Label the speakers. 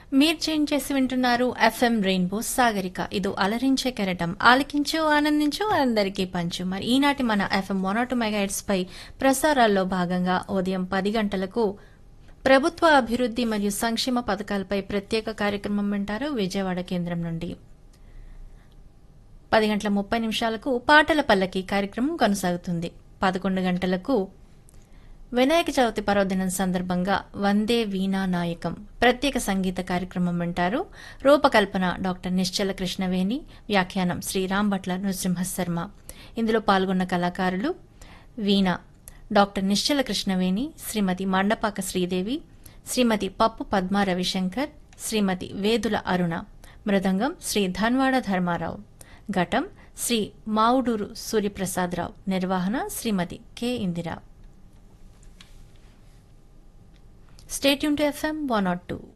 Speaker 1: మీరు చేంజ్ చేసి వింటున్నారు ఎఫ్ఎం రెయిన్బో సాగరిక ఇది అలరించే కెరటం ఆలకించు ఆనందించు అందరికీ పంచు మరి ఈనాటి మన ఎఫ్ఎం వన్ ఆటు మెగాహెట్స్ పై ప్రసారాల్లో భాగంగా ఉదయం పది గంటలకు ప్రభుత్వ అభివృద్ధి మరియు సంక్షేమ పథకాలపై ప్రత్యేక కార్యక్రమం వింటారు విజయవాడ కేంద్రం నుండి పది గంటల ముప్పై నిమిషాలకు పాటల పల్లకి కార్యక్రమం కొనసాగుతుంది పదకొండు గంటలకు వినాయక చవితి పర్వదినం సందర్భంగా వందే వీణా నాయకం ప్రత్యేక సంగీత కార్యక్రమం వింటారు రూపకల్పన డాక్టర్ నిశ్చల కృష్ణవేణి వ్యాఖ్యానం శ్రీ రాంభట్ల నృసింహశర్మ ఇందులో పాల్గొన్న కళాకారులు వీణ డాక్టర్ నిశ్చల కృష్ణవేణి శ్రీమతి మండపాక శ్రీదేవి శ్రీమతి పప్పు పద్మా రవిశంకర్ శ్రీమతి వేదుల అరుణ మృదంగం శ్రీ ధన్వాడ ధర్మారావు ఘటం శ్రీ మావుడూరు సూర్యప్రసాదరావు నిర్వహణ Shrimati K Indira stay tuned to FM one naught two